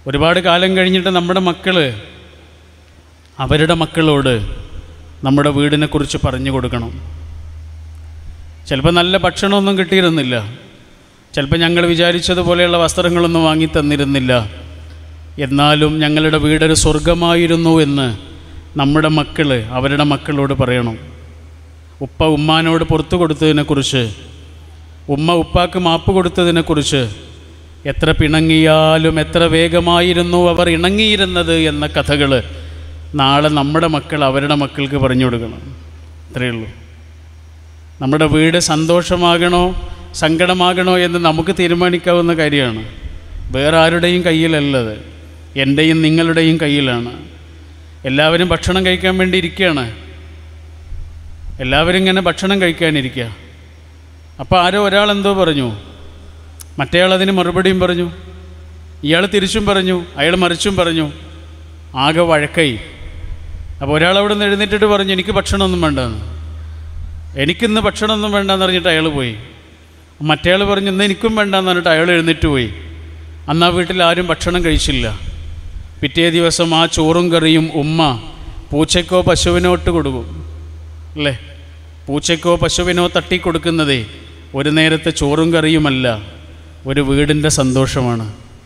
ഒരുപാട് കാലം കഴിഞ്ഞിട്ട് നമ്മുടെ മക്കൾ അവരുടെ മക്കളോട് നമ്മുടെ വീടിനെക്കുറിച്ച് പറഞ്ഞു കൊടുക്കണം ചിലപ്പോൾ നല്ല ഭക്ഷണമൊന്നും കിട്ടിയിരുന്നില്ല ചിലപ്പോൾ ഞങ്ങൾ വിചാരിച്ചതുപോലെയുള്ള വസ്ത്രങ്ങളൊന്നും വാങ്ങി തന്നിരുന്നില്ല എന്നാലും ഞങ്ങളുടെ വീടൊരു സ്വർഗമായിരുന്നു എന്ന് നമ്മുടെ മക്കൾ അവരുടെ മക്കളോട് പറയണം ഉപ്പ ഉമ്മാനോട് പുറത്തു കൊടുത്തതിനെക്കുറിച്ച് ഉമ്മ ഉപ്പാക്ക് മാപ്പ് കൊടുത്തതിനെക്കുറിച്ച് എത്ര പിണങ്ങിയാലും എത്ര വേഗമായിരുന്നു അവർ ഇണങ്ങിയിരുന്നത് എന്ന കഥകൾ നാളെ നമ്മുടെ മക്കൾ അവരുടെ മക്കൾക്ക് പറഞ്ഞു കൊടുക്കണം ഇത്രയേ ഉള്ളൂ നമ്മുടെ വീട് സന്തോഷമാകണോ സങ്കടമാകണോ എന്ന് നമുക്ക് തീരുമാനിക്കാവുന്ന കാര്യമാണ് വേറെ ആരുടെയും കയ്യിലല്ലത് എൻ്റെയും നിങ്ങളുടെയും കയ്യിലാണ് എല്ലാവരും ഭക്ഷണം കഴിക്കാൻ വേണ്ടി ഇരിക്കുകയാണ് എല്ലാവരും ഇങ്ങനെ ഭക്ഷണം കഴിക്കാനിരിക്കുക അപ്പോൾ ആരോ ഒരാൾ എന്തോ പറഞ്ഞു മറ്റേയാൾ അതിന് മറുപടിയും പറഞ്ഞു ഇയാൾ തിരിച്ചും പറഞ്ഞു അയാൾ മറിച്ചും പറഞ്ഞു ആകെ വഴക്കായി അപ്പോൾ ഒരാൾ അവിടെ നിന്ന് എഴുന്നേറ്റിട്ട് പറഞ്ഞു എനിക്ക് ഭക്ഷണമൊന്നും വേണ്ടെന്ന് എനിക്കിന്ന് ഭക്ഷണമൊന്നും വേണ്ടെന്ന് പറഞ്ഞിട്ട് അയാൾ പോയി മറ്റേയാൾ പറഞ്ഞു ഇന്ന് എനിക്കും വേണ്ടെന്ന് പറഞ്ഞിട്ട് അയാൾ എഴുന്നേറ്റ് പോയി അന്ന് ആ വീട്ടിൽ ആരും ഭക്ഷണം കഴിച്ചില്ല പിറ്റേ ദിവസം ആ ചോറും കറിയും ഉമ്മ പൂച്ചയ്ക്കോ പശുവിനോ ഇട്ട് കൊടുക്കും അല്ലേ പൂച്ചയ്ക്കോ പശുവിനോ തട്ടി കൊടുക്കുന്നതേ ഒരു നേരത്തെ ചോറും കറിയുമല്ല ഒരു വീടിൻ്റെ സന്തോഷമാണ്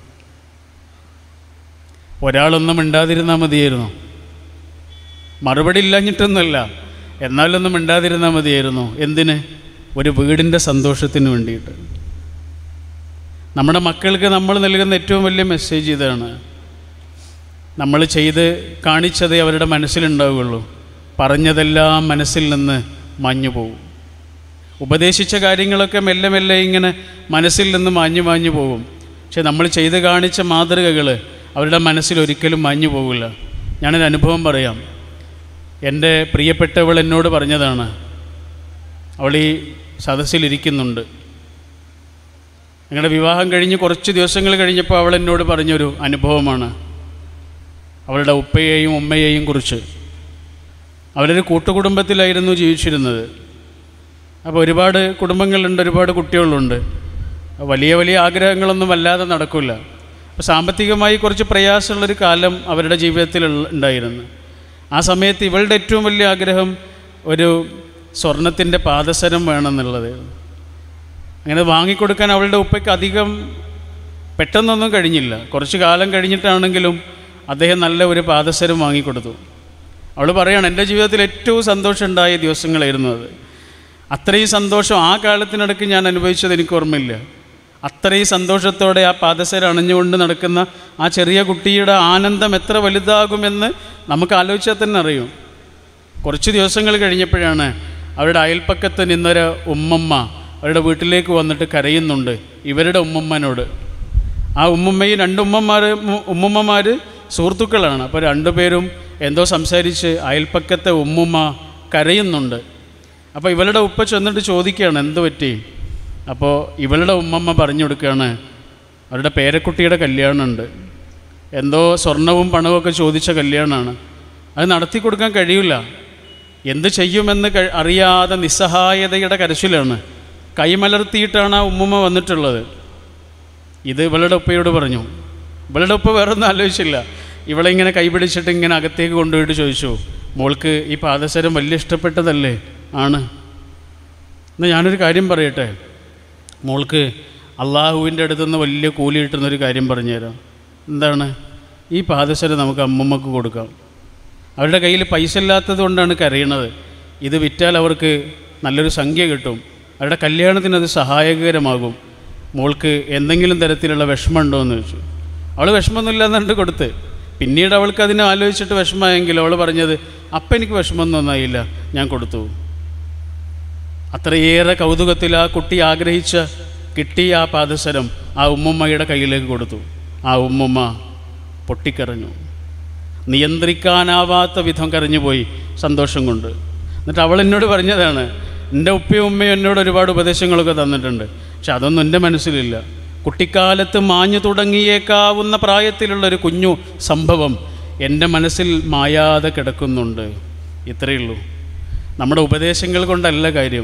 ഒരാളൊന്നും മിണ്ടാതിരുന്നാൽ മതിയായിരുന്നു മറുപടി ഇല്ലാഞ്ഞിട്ടൊന്നുമല്ല എന്നാലൊന്നും മിണ്ടാതിരുന്നാൽ മതിയായിരുന്നു എന്തിന് ഒരു വീടിൻ്റെ സന്തോഷത്തിന് വേണ്ടിയിട്ട് നമ്മുടെ മക്കൾക്ക് നമ്മൾ നൽകുന്ന ഏറ്റവും വലിയ മെസ്സേജ് ഇതാണ് നമ്മൾ ചെയ്ത് കാണിച്ചതേ അവരുടെ മനസ്സിലുണ്ടാവുകയുള്ളൂ പറഞ്ഞതെല്ലാം മനസ്സിൽ നിന്ന് മാഞ്ഞു പോകും ഉപദേശിച്ച കാര്യങ്ങളൊക്കെ മെല്ലെ മെല്ലെ ഇങ്ങനെ മനസ്സിൽ നിന്ന് മാഞ്ഞു മാഞ്ഞു പോകും പക്ഷെ നമ്മൾ ചെയ്ത് കാണിച്ച മാതൃകകൾ അവരുടെ മനസ്സിൽ ഒരിക്കലും മാഞ്ഞു പോകില്ല ഞാനൊരു അനുഭവം പറയാം എൻ്റെ പ്രിയപ്പെട്ടവൾ എന്നോട് പറഞ്ഞതാണ് അവൾ ഈ സദസ്സിലിരിക്കുന്നുണ്ട് ഞങ്ങളുടെ വിവാഹം കഴിഞ്ഞ് കുറച്ച് ദിവസങ്ങൾ കഴിഞ്ഞപ്പോൾ അവൾ എന്നോട് പറഞ്ഞൊരു അനുഭവമാണ് അവളുടെ ഉപ്പയെയും ഉമ്മയെയും കുറിച്ച് അവരൊരു കൂട്ടുകുടുംബത്തിലായിരുന്നു ജീവിച്ചിരുന്നത് അപ്പോൾ ഒരുപാട് കുടുംബങ്ങളുണ്ട് ഒരുപാട് കുട്ടികളുണ്ട് വലിയ വലിയ ആഗ്രഹങ്ങളൊന്നും വല്ലാതെ നടക്കില്ല അപ്പോൾ സാമ്പത്തികമായി കുറച്ച് പ്രയാസമുള്ളൊരു കാലം അവരുടെ ജീവിതത്തിൽ ഉള്ള- ഉണ്ടായിരുന്നു ആ സമയത്ത് ഇവളുടെ ഏറ്റവും വലിയ ആഗ്രഹം ഒരു സ്വർണത്തിൻ്റെ പാദസരം വേണമെന്നുള്ളത് അങ്ങനെ വാങ്ങിക്കൊടുക്കാൻ അവളുടെ ഉപ്പയ്ക്ക് അധികം പെട്ടെന്നൊന്നും കഴിഞ്ഞില്ല കുറച്ച് കാലം കഴിഞ്ഞിട്ടാണെങ്കിലും അദ്ദേഹം നല്ല ഒരു പാദസരം വാങ്ങിക്കൊടുത്തു അവൾ പറയാണ് എൻ്റെ ജീവിതത്തിൽ ഏറ്റവും സന്തോഷം ഉണ്ടായ ദിവസങ്ങളായിരുന്നു അത് അത്രയും സന്തോഷം ആ കാലത്തിനിടയ്ക്ക് ഞാൻ അനുഭവിച്ചത് എനിക്ക് ഓർമ്മയില്ല അത്രയും സന്തോഷത്തോടെ ആ പാദസരം അണിഞ്ഞുകൊണ്ട് നടക്കുന്ന ആ ചെറിയ കുട്ടിയുടെ ആനന്ദം എത്ര വലുതാകുമെന്ന് നമുക്ക് ആലോചിച്ചാൽ തന്നെ അറിയും കുറച്ച് ദിവസങ്ങൾ കഴിഞ്ഞപ്പോഴാണ് അവരുടെ അയൽപ്പക്കത്ത് നിന്നൊരു ഉമ്മമ്മ അവരുടെ വീട്ടിലേക്ക് വന്നിട്ട് കരയുന്നുണ്ട് ഇവരുടെ ഉമ്മമ്മനോട് ആ ഉമ്മമ്മയും രണ്ട് ഉമ്മമാർ ഉമ്മമ്മമാർ സുഹൃത്തുക്കളാണ് അപ്പോൾ രണ്ടുപേരും എന്തോ സംസാരിച്ച് അയൽപ്പക്കത്തെ ഉമ്മുമ്മ കരയുന്നുണ്ട് അപ്പോൾ ഇവളുടെ ഉപ്പ ചെന്നിട്ട് ചോദിക്കുകയാണ് എന്ത് പറ്റി അപ്പോൾ ഇവളുടെ ഉമ്മമ്മ പറഞ്ഞു കൊടുക്കുകയാണ് അവരുടെ പേരക്കുട്ടിയുടെ കല്യാണമുണ്ട് എന്തോ സ്വർണവും പണവും ഒക്കെ ചോദിച്ച കല്യാണമാണ് അത് നടത്തി കൊടുക്കാൻ കഴിയില്ല എന്ത് ചെയ്യുമെന്ന് കഴി- അറിയാതെ നിസ്സഹായതയുടെ കരച്ചിലാണ് കൈമലർത്തിയിട്ടാണ് ആ ഉമ്മുമ്മ വന്നിട്ടുള്ളത് ഇത് ഇവളുടെ ഉപ്പയോട് പറഞ്ഞു ഇവളുടെ ഉപ്പ വേറെ ഒന്നും ആലോചിച്ചില്ല ഇവളെ ഇങ്ങനെ കൈപിടിച്ചിട്ട് ഇങ്ങനെ അകത്തേക്ക് കൊണ്ടുപോയിട്ട് ചോദിച്ചു മോൾക്ക് ഈ പാദസരം വലിയ ഇഷ്ടപ്പെട്ടതല്ലേ ആണ് എന്നാൽ ഞാനൊരു കാര്യം പറയട്ടെ മോൾക്ക് അള്ളാഹുവിൻ്റെ അടുത്തുനിന്ന് വലിയ കൂലി കിട്ടുന്നൊരു കാര്യം പറഞ്ഞുതരാം എന്താണ് ഈ പാദസരം നമുക്ക് അമ്മമ്മക്ക് കൊടുക്കാം അവരുടെ കയ്യിൽ പൈസ ഇല്ലാത്തത് കൊണ്ടാണ് കരയണത് ഇത് വിറ്റാൽ അവർക്ക് നല്ലൊരു സംഖ്യ കിട്ടും അവരുടെ കല്യാണത്തിന് അത് സഹായകരമാകും മോൾക്ക് എന്തെങ്കിലും തരത്തിലുള്ള വിഷമമുണ്ടോ എന്ന് ചോദിച്ചു അവൾ വിഷമമൊന്നുമില്ല എന്നുണ്ട് കൊടുത്ത് പിന്നീട് അവൾക്ക് അതിനെ ആലോചിച്ചിട്ട് വിഷമമായെങ്കിൽ അവൾ പറഞ്ഞത് അപ്പം എനിക്ക് വിഷമമൊന്നും ഒന്നായില്ല ഞാൻ കൊടുത്തു അത്രയേറെ കൗതുകത്തിൽ ആ കുട്ടി ആഗ്രഹിച്ച കിട്ടിയ ആ പാദസരം ആ ഉമ്മുമ്മയുടെ കയ്യിലേക്ക് കൊടുത്തു ആ ഉമ്മുമ്മ പൊട്ടിക്കരഞ്ഞു നിയന്ത്രിക്കാനാവാത്ത വിധം കരഞ്ഞുപോയി സന്തോഷം കൊണ്ട് എന്നിട്ട് അവൾ എന്നോട് പറഞ്ഞതാണ് എൻ്റെ ഉപ്പയും ഉമ്മയും എന്നോട് ഒരുപാട് ഉപദേശങ്ങളൊക്കെ തന്നിട്ടുണ്ട് പക്ഷെ അതൊന്നും എൻ്റെ മനസ്സിലില്ല കുട്ടിക്കാലത്ത് മാഞ്ഞു തുടങ്ങിയേക്കാവുന്ന പ്രായത്തിലുള്ളൊരു കുഞ്ഞു സംഭവം എൻ്റെ മനസ്സിൽ മായാതെ കിടക്കുന്നുണ്ട് ഇത്രയേ ഉള്ളൂ നമ്മുടെ ഉപദേശങ്ങൾ കൊണ്ടല്ല കാര്യം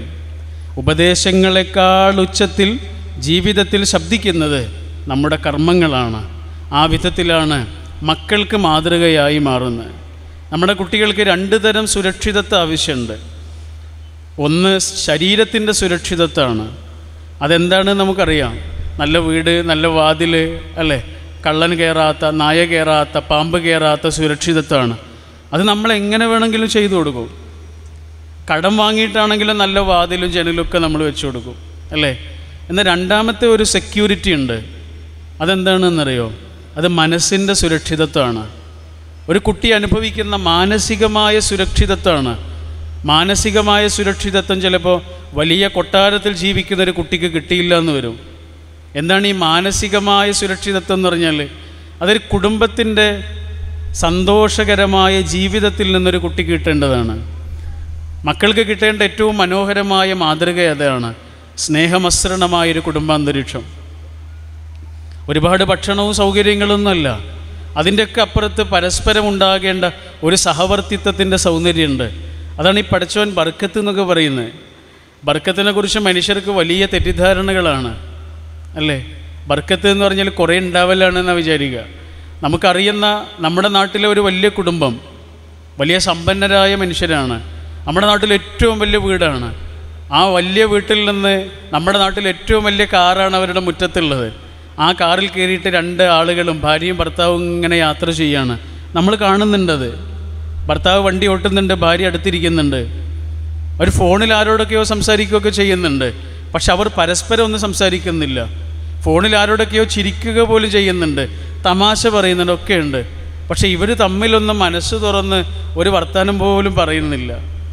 ഉപദേശങ്ങളെക്കാൾ ഉച്ചത്തിൽ ജീവിതത്തിൽ ശബ്ദിക്കുന്നത് നമ്മുടെ കർമ്മങ്ങളാണ് ആ വിധത്തിലാണ് മക്കൾക്ക് മാതൃകയായി മാറുന്നത് നമ്മുടെ കുട്ടികൾക്ക് രണ്ട് തരം സുരക്ഷിതത്വം ആവശ്യമുണ്ട് ഒന്ന് ശരീരത്തിൻ്റെ സുരക്ഷിതത്വമാണ് അതെന്താണെന്ന് നമുക്കറിയാം നല്ല വീട് നല്ല വാതിൽ അല്ലേ കള്ളൻ കയറാത്ത നായ കയറാത്ത പാമ്പ് കയറാത്ത സുരക്ഷിതത്വമാണ് അത് നമ്മൾ എങ്ങനെ വേണമെങ്കിലും ചെയ്തു കൊടുക്കും കടം വാങ്ങിയിട്ടാണെങ്കിലും നല്ല വാതിലും ജനലൊക്കെ നമ്മൾ വെച്ചു കൊടുക്കും അല്ലേ എന്നാൽ രണ്ടാമത്തെ ഒരു സെക്യൂരിറ്റി ഉണ്ട് അതെന്താണെന്നറിയോ അത് മനസ്സിൻ്റെ സുരക്ഷിതത്വമാണ് ഒരു കുട്ടി അനുഭവിക്കുന്ന മാനസികമായ സുരക്ഷിതത്വമാണ് മാനസികമായ സുരക്ഷിതത്വം ചിലപ്പോൾ വലിയ കൊട്ടാരത്തിൽ ജീവിക്കുന്ന ഒരു കുട്ടിക്ക് കിട്ടിയില്ല എന്ന് വരും എന്താണ് ഈ മാനസികമായ സുരക്ഷിതത്വം എന്ന് പറഞ്ഞാൽ അതൊരു കുടുംബത്തിൻ്റെ സന്തോഷകരമായ ജീവിതത്തിൽ നിന്നൊരു കുട്ടിക്ക് കിട്ടേണ്ടതാണ് മക്കൾക്ക് കിട്ടേണ്ട ഏറ്റവും മനോഹരമായ മാതൃക അതാണ് സ്നേഹമസൃണമായൊരു കുടുംബാന്തരീക്ഷം ഒരുപാട് ഭക്ഷണവും സൗകര്യങ്ങളൊന്നുമല്ല അതിൻ്റെയൊക്കെ അപ്പുറത്ത് പരസ്പരം ഉണ്ടാകേണ്ട ഒരു സഹവർത്തിത്വത്തിൻ്റെ സൗന്ദര്യമുണ്ട് അതാണ് ഈ പഠിച്ചവൻ ബർക്കത്ത് എന്നൊക്കെ പറയുന്നത് ബർക്കത്തിനെ കുറിച്ച് മനുഷ്യർക്ക് വലിയ തെറ്റിദ്ധാരണകളാണ് അല്ലേ ബർക്കത്ത് എന്ന് പറഞ്ഞാൽ കുറേ ഉണ്ടാവലാണെന്നാണ് വിചാരിക്കുക നമുക്കറിയുന്ന നമ്മുടെ നാട്ടിലെ ഒരു വലിയ കുടുംബം വലിയ സമ്പന്നരായ മനുഷ്യരാണ് നമ്മുടെ നാട്ടിൽ ഏറ്റവും വലിയ വീടാണ് ആ വലിയ വീട്ടിൽ നിന്ന് നമ്മുടെ നാട്ടിൽ ഏറ്റവും വലിയ കാറാണ് അവരുടെ മുറ്റത്തുള്ളത് ആ കാറിൽ കയറിയിട്ട് രണ്ട് ആളുകളും ഭാര്യയും ഭർത്താവും ഇങ്ങനെ യാത്ര ചെയ്യാണ് നമ്മൾ കാണുന്നുണ്ടത് ഭർത്താവ് വണ്ടി ഓട്ടുന്നുണ്ട് ഭാര്യ അടുത്തിരിക്കുന്നുണ്ട് അവർ ഫോണിൽ ആരോടൊക്കെയോ സംസാരിക്കുകയൊക്കെ ചെയ്യുന്നുണ്ട് പക്ഷെ അവർ പരസ്പരം ഒന്നും സംസാരിക്കുന്നില്ല ഫോണിൽ ആരോടൊക്കെയോ ചിരിക്കുക പോലും ചെയ്യുന്നുണ്ട് തമാശ പറയുന്നുണ്ട് ഒക്കെ ഉണ്ട് പക്ഷെ ഇവർ തമ്മിലൊന്നും മനസ്സ് തുറന്ന് ഒരു വർത്തമാനം പോലും പറയുന്നില്ല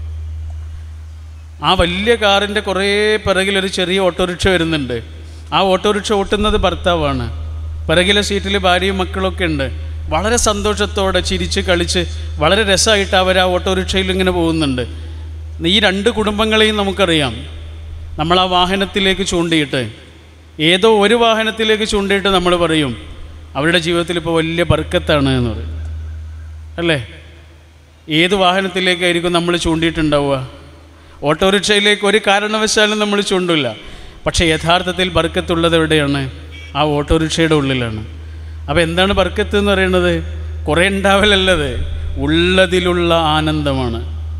ആ വലിയ കാറിൻ്റെ കുറേ പിറകിൽ ഒരു ചെറിയ ഓട്ടോറിക്ഷ വരുന്നുണ്ട് ആ ഓട്ടോറിക്ഷ ഓട്ടുന്നത് ഭർത്താവാണ് പിറകിലെ സീറ്റിൽ ഭാര്യയും മക്കളൊക്കെ ഉണ്ട് വളരെ സന്തോഷത്തോടെ ചിരിച്ച് കളിച്ച് വളരെ രസമായിട്ട് അവർ ആ ഓട്ടോറിക്ഷയിൽ ഇങ്ങനെ പോകുന്നുണ്ട് ഈ രണ്ട് കുടുംബങ്ങളെയും നമുക്കറിയാം നമ്മൾ ആ വാഹനത്തിലേക്ക് ചൂണ്ടിയിട്ട് ഏതോ ഒരു വാഹനത്തിലേക്ക് ചൂണ്ടിയിട്ട് നമ്മൾ പറയും അവരുടെ ജീവിതത്തിൽ ഇപ്പോൾ വലിയ ബർക്കത്താണ് എന്ന് പറയും അല്ലേ ഏത് വാഹനത്തിലേക്കായിരിക്കും നമ്മൾ ചൂണ്ടിയിട്ടുണ്ടാവുക ഓട്ടോറിക്ഷയിലേക്ക് ഒരു കാരണവശാലും നമ്മൾ ചൂണ്ടില്ല പക്ഷേ യഥാർത്ഥത്തിൽ ബർക്കത്തുള്ളത് എവിടെയാണ് ആ ഓട്ടോറിക്ഷയുടെ ഉള്ളിലാണ് അപ്പോൾ എന്താണ് ബർക്കത്ത് എന്ന് പറയുന്നത് കുറേ ഉണ്ടാവലല്ലത് ഉള്ളതിലുള്ള ആനന്ദമാണ്